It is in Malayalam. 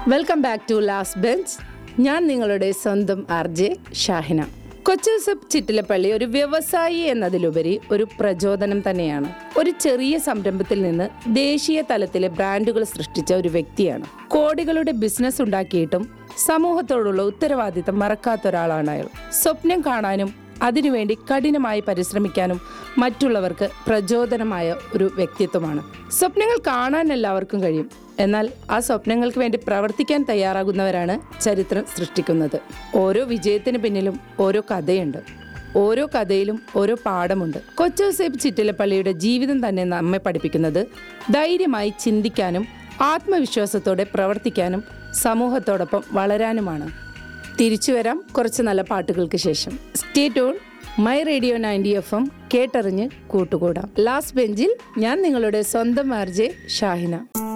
welcome back to last bench ഞാൻ നിങ്ങളുടെ സ്വന്തം ആർ ജെ ഷാഹിന കൊച്ചൂസഫ് ചിറ്റിലപ്പള്ളി ഒരു വ്യവസായി എന്നതിലുപരി ഒരു പ്രചോദനം തന്നെയാണ് ഒരു ചെറിയ സംരംഭത്തിൽ നിന്ന് ദേശീയ തലത്തിലെ ബ്രാൻഡുകൾ സൃഷ്ടിച്ച ഒരു വ്യക്തിയാണ് കോടികളുടെ ബിസിനസ് ഉണ്ടാക്കിയിട്ടും സമൂഹത്തോടുള്ള ഉത്തരവാദിത്തം മറക്കാത്ത ഒരാളാണ് അയാൾ സ്വപ്നം കാണാനും അതിനുവേണ്ടി കഠിനമായി പരിശ്രമിക്കാനും മറ്റുള്ളവർക്ക് പ്രചോദനമായ ഒരു വ്യക്തിത്വമാണ് സ്വപ്നങ്ങൾ കാണാൻ എല്ലാവർക്കും കഴിയും എന്നാൽ ആ സ്വപ്നങ്ങൾക്ക് വേണ്ടി പ്രവർത്തിക്കാൻ തയ്യാറാകുന്നവരാണ് ചരിത്രം സൃഷ്ടിക്കുന്നത് ഓരോ വിജയത്തിന് പിന്നിലും ഓരോ കഥയുണ്ട് ഓരോ കഥയിലും ഓരോ പാഠമുണ്ട് കൊച്ചോസേബ് ചിറ്റിലപ്പള്ളിയുടെ ജീവിതം തന്നെ നമ്മെ പഠിപ്പിക്കുന്നത് ധൈര്യമായി ചിന്തിക്കാനും ആത്മവിശ്വാസത്തോടെ പ്രവർത്തിക്കാനും സമൂഹത്തോടൊപ്പം വളരാനുമാണ് തിരിച്ചു വരാം കുറച്ച് നല്ല പാട്ടുകൾക്ക് ശേഷം stay tuned my radio ninety F M കേട്ടറിഞ്ഞ് കൂട്ടുകൂടാം ലാസ്റ്റ് ബെഞ്ചിൽ ഞാൻ നിങ്ങളുടെ സ്വന്തം ആർജെ ഷാഹിന